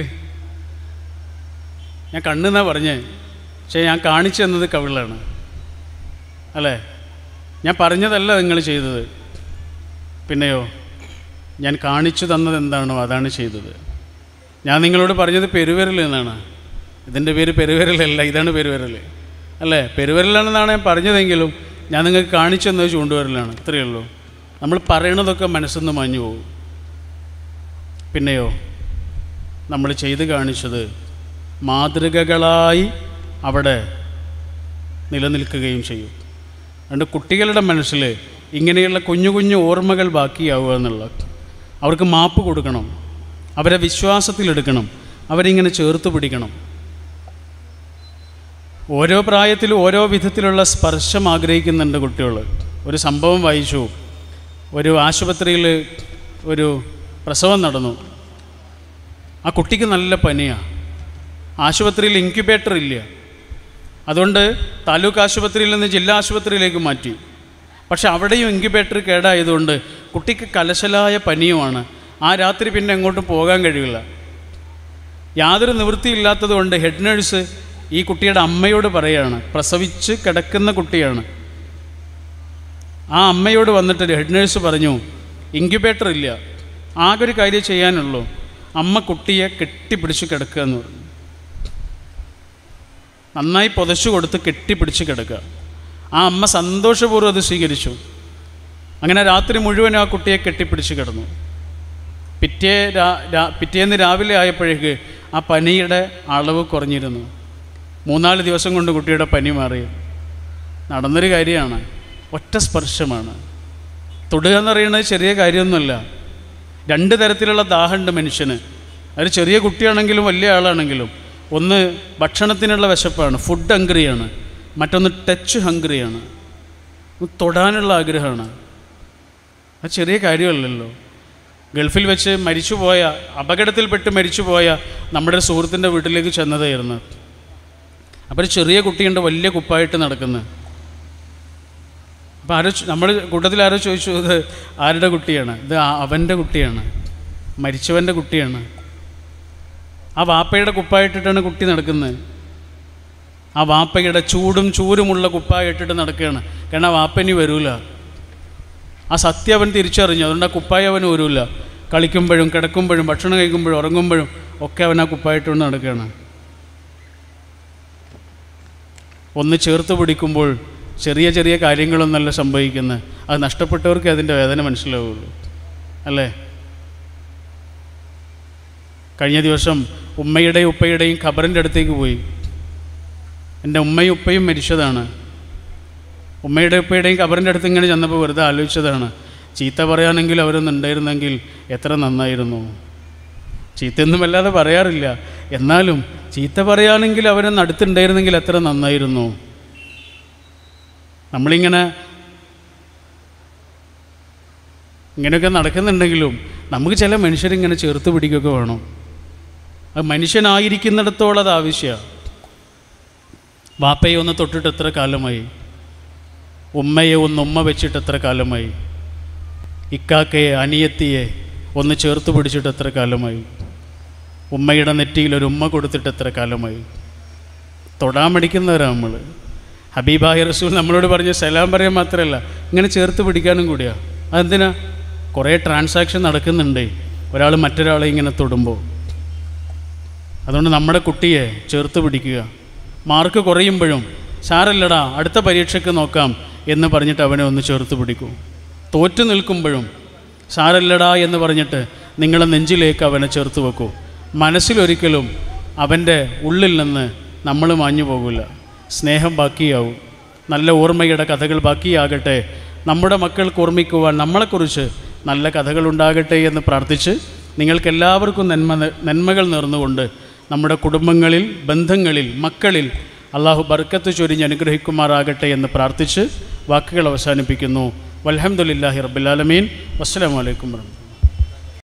ഞാൻ കണ്ണെന്നാ പറഞ്ഞേ പക്ഷേ ഞാൻ കാണിച്ചു തന്നത് കവിളാണ് അല്ലേ ഞാൻ പറഞ്ഞതല്ല നിങ്ങൾ ചെയ്തത് പിന്നെയോ ഞാൻ കാണിച്ചു തന്നത് എന്താണോ അതാണ് ചെയ്തത് ഞാൻ നിങ്ങളോട് പറഞ്ഞത് പെരുവിരൽ എന്നാണ് ഇതിൻ്റെ പേര് പെരുവിരലല്ല ഇതാണ് പെരുവിരൽ അല്ലേ പെരുവിരലാണെന്നാണ് ഞാൻ പറഞ്ഞതെങ്കിലും ഞാൻ നിങ്ങൾക്ക് കാണിച്ചു തന്നത് ചൂണ്ടുവിരലാണ് ഇത്രയേ ഉള്ളൂ നമ്മൾ പറയണതൊക്കെ മനസ്സിൽ നിന്ന് മാഞ്ഞു പോകും പിന്നെയോ നമ്മൾ ചെയ്ത് കാണിച്ചത് മാതൃകകളായി അവിടെ നിലനിൽക്കുകയും ചെയ്യും അതുകൊണ്ട് കുട്ടികളുടെ മനസ്സിൽ ഇങ്ങനെയുള്ള കുഞ്ഞു കുഞ്ഞു ഓർമ്മകൾ ബാക്കിയാവുക എന്നുള്ള അവർക്ക് മാപ്പ് കൊടുക്കണം അവരെ വിശ്വാസത്തിലെടുക്കണം അവരിങ്ങനെ ചേർത്ത് പിടിക്കണം ഓരോ പ്രായത്തിലും ഓരോ വിധത്തിലുള്ള സ്പർശം ആഗ്രഹിക്കുന്നുണ്ട് കുട്ടികൾ ഒരു സംഭവം വായിച്ചു ഒരു ആശുപത്രിയിൽ ഒരു പ്രസവം നടന്നു ആ കുട്ടിക്ക് നല്ല പനിയാണ് ആശുപത്രിയിൽ ഇൻക്യുബേറ്റർ ഇല്ല അതുകൊണ്ട് താലൂക്ക് ആശുപത്രിയിൽ നിന്ന് ജില്ലാ ആശുപത്രിയിലേക്ക് മാറ്റി പക്ഷെ അവിടെയും ഇൻക്യുബേറ്റർ കേടായതുകൊണ്ട് കുട്ടിക്ക് കലശലായ പനിയുമാണ് ആ രാത്രി പിന്നെ എങ്ങോട്ടും പോകാൻ കഴിയില്ല യാതൊരു നിവൃത്തിയില്ലാത്തത് കൊണ്ട് ഹെഡ് നേഴ്സ് ഈ കുട്ടിയുടെ അമ്മയോട് പറയാണ് പ്രസവിച്ച് കിടക്കുന്ന കുട്ടിയാണ് ആ അമ്മയോട് വന്നിട്ട് ഹെഡ് നേഴ്സ് പറഞ്ഞു ഇൻക്യുബേറ്റർ ഇല്ല ആകെ ഒരു കാര്യം ചെയ്യാനുള്ളൂ അമ്മ കുട്ടിയെ കെട്ടിപ്പിടിച്ച് കിടക്കുക എന്ന് പറഞ്ഞു നന്നായി പുതച്ചു കൊടുത്ത് കെട്ടിപ്പിടിച്ച് കിടക്കുക ആ അമ്മ സന്തോഷപൂർവ്വം അത് സ്വീകരിച്ചു അങ്ങനെ രാത്രി മുഴുവൻ ആ കുട്ടിയെ കെട്ടിപ്പിടിച്ച് കിടന്നു പിറ്റേ രാ രാ- പിറ്റേന്ന് രാവിലെ ആയപ്പോഴേക്ക് ആ പനിയുടെ അളവ് കുറഞ്ഞിരുന്നു മൂന്നാല് ദിവസം കൊണ്ട് കുട്ടിയുടെ പനി മാറി നടന്നൊരു കാര്യമാണ് ഒറ്റ സ്പർശമാണ് തൊടുക എന്ന് പറയുന്നത് ചെറിയ കാര്യമൊന്നുമല്ല രണ്ട് തരത്തിലുള്ള ദാഹമുണ്ട് മനുഷ്യന് അത് ചെറിയ കുട്ടിയാണെങ്കിലും വലിയ ആളാണെങ്കിലും ഒന്ന് ഭക്ഷണത്തിനുള്ള വിശപ്പാണ് ഫുഡ് ഹംഗ്രിയാണ് മറ്റൊന്ന് ടച്ച് ഹംഗ്രിയാണ് ഒന്ന് തൊടാനുള്ള ആഗ്രഹമാണ് അത് ചെറിയ കാര്യമല്ലല്ലോ ഗൾഫിൽ വെച്ച് മരിച്ചുപോയ അപകടത്തിൽപ്പെട്ട് മരിച്ചുപോയ നമ്മുടെ ഒരു സുഹൃത്തിൻ്റെ വീട്ടിലേക്ക് ചെന്നതായിരുന്നു അപ്പോൾ ഒരു ചെറിയ കുട്ടിയുണ്ട് വലിയ കുപ്പായിട്ട് നടക്കുന്നത് അപ്പോൾ ആരോ നമ്മൾ കൂട്ടത്തിൽ ആരോ ചോദിച്ചു ഇത് ആരുടെ കുട്ടിയാണ് ഇത് ആ- അവൻ്റെ കുട്ടിയാണ് മരിച്ചവൻ്റെ കുട്ടിയാണ് ആ വാപ്പയുടെ കുപ്പായിട്ടിട്ടാണ് കുട്ടി നടക്കുന്നത് ആ വാപ്പയുടെ ചൂടും ചൂരുമുള്ള കുപ്പായിട്ടിട്ട് നടക്കുകയാണ് കാരണം ആ വാപ്പ ഇനി വരൂല ആ സത്യം അവൻ തിരിച്ചറിഞ്ഞു അതുകൊണ്ട് ആ കുപ്പായ അവൻ വരൂല കളിക്കുമ്പോഴും കിടക്കുമ്പോഴും ഭക്ഷണം കഴിക്കുമ്പോഴും ഉറങ്ങുമ്പോഴും ഒക്കെ അവൻ ആ കുപ്പായിട്ടുകൊണ്ട് നടക്കുകയാണ് ഒന്ന് ചേർത്ത് പിടിക്കുമ്പോൾ ചെറിയ ചെറിയ കാര്യങ്ങളൊന്നല്ല സംഭവിക്കുന്നത് അത് നഷ്ടപ്പെട്ടവർക്ക് അതിൻ്റെ വേദന മനസ്സിലാവുള്ളൂ അല്ലേ കഴിഞ്ഞ ദിവസം ഉമ്മയുടെയും ഉപ്പയുടെയും ഖബറിൻ്റെ അടുത്തേക്ക് പോയി എൻ്റെ ഉമ്മയും ഉപ്പയും മരിച്ചതാണ് ഉമ്മയുടെ ഉപ്പയുടെയും ഖബറിൻ്റെ അടുത്ത് ഇങ്ങനെ ചെന്നപ്പോൾ വെറുതെ ആലോചിച്ചതാണ് ചീത്ത പറയുകയാണെങ്കിൽ അവരൊന്നും ഉണ്ടായിരുന്നെങ്കിൽ എത്ര നന്നായിരുന്നു ചീത്തയൊന്നും വല്ലാതെ പറയാറില്ല എന്നാലും ചീത്ത പറയുകയാണെങ്കിൽ അവരൊന്ന് അടുത്തുണ്ടായിരുന്നെങ്കിൽ എത്ര നന്നായിരുന്നു നമ്മളിങ്ങനെ ഇങ്ങനെയൊക്കെ നടക്കുന്നുണ്ടെങ്കിലും നമുക്ക് ചില മനുഷ്യരിങ്ങനെ ചേർത്ത് പിടിക്കുകയൊക്കെ വേണം അത് മനുഷ്യനായിരിക്കുന്നിടത്തോളം അത് ആവശ്യമാണ് വാപ്പയെ ഒന്ന് തൊട്ടിട്ട് എത്ര കാലമായി ഉമ്മയെ ഒന്ന് ഉമ്മ വെച്ചിട്ട് എത്ര കാലമായി ഇക്കാക്കയെ അനിയത്തിയെ ഒന്ന് ചേർത്ത് പിടിച്ചിട്ട് എത്ര കാലമായി ഉമ്മയുടെ നെറ്റിയിൽ ഒരു ഉമ്മ കൊടുത്തിട്ട് എത്ര കാലമായി തൊടാൻ മടിക്കുന്നവരാണ് നമ്മൾ ഹബീബാഹി റസൂൽ നമ്മളോട് പറഞ്ഞ സലാം പറയാൻ മാത്രമല്ല ഇങ്ങനെ ചേർത്ത് പിടിക്കാനും കൂടിയാ അതെന്തിനാ കുറേ ട്രാൻസാക്ഷൻ നടക്കുന്നുണ്ട് ഒരാൾ മറ്റൊരാളെ ഇങ്ങനെ തൊടുമ്പോൾ അതുകൊണ്ട് നമ്മുടെ കുട്ടിയെ ചേർത്ത് പിടിക്കുക മാർക്ക് കുറയുമ്പോഴും സാരല്ലടാ അടുത്ത പരീക്ഷയ്ക്ക് നോക്കാം എന്ന് പറഞ്ഞിട്ട് അവനെ ഒന്ന് ചേർത്ത് പിടിക്കൂ തോറ്റു നിൽക്കുമ്പോഴും സാരല്ലടാ എന്ന് പറഞ്ഞിട്ട് നിങ്ങളെ നെഞ്ചിലേക്ക് അവനെ ചേർത്ത് വെക്കൂ മനസ്സിലൊരിക്കലും അവൻ്റെ ഉള്ളിൽ നിന്ന് നമ്മൾ മാഞ്ഞു പോകില്ല സ്നേഹം ബാക്കിയാവും നല്ല ഓർമ്മയുടെ കഥകൾ ബാക്കിയാകട്ടെ നമ്മുടെ മക്കൾക്ക് ഓർമ്മിക്കുവാൻ നമ്മളെക്കുറിച്ച് നല്ല കഥകളുണ്ടാകട്ടെ എന്ന് പ്രാർത്ഥിച്ച് നിങ്ങൾക്കെല്ലാവർക്കും നന്മ നന്മകൾ നേർന്നുകൊണ്ട് നമ്മുടെ കുടുംബങ്ങളിൽ ബന്ധങ്ങളിൽ മക്കളിൽ അള്ളാഹു ബർക്കത്ത് ചൊരിഞ്ഞ് അനുഗ്രഹിക്കുമാറാകട്ടെ എന്ന് പ്രാർത്ഥിച്ച് വാക്കുകൾ അവസാനിപ്പിക്കുന്നു വൽഹമുല്ലാഹി റബ്ബുലാലമീൻ വസ്സലാമലൈക്കും വർഹമത്തുള്ളാഹി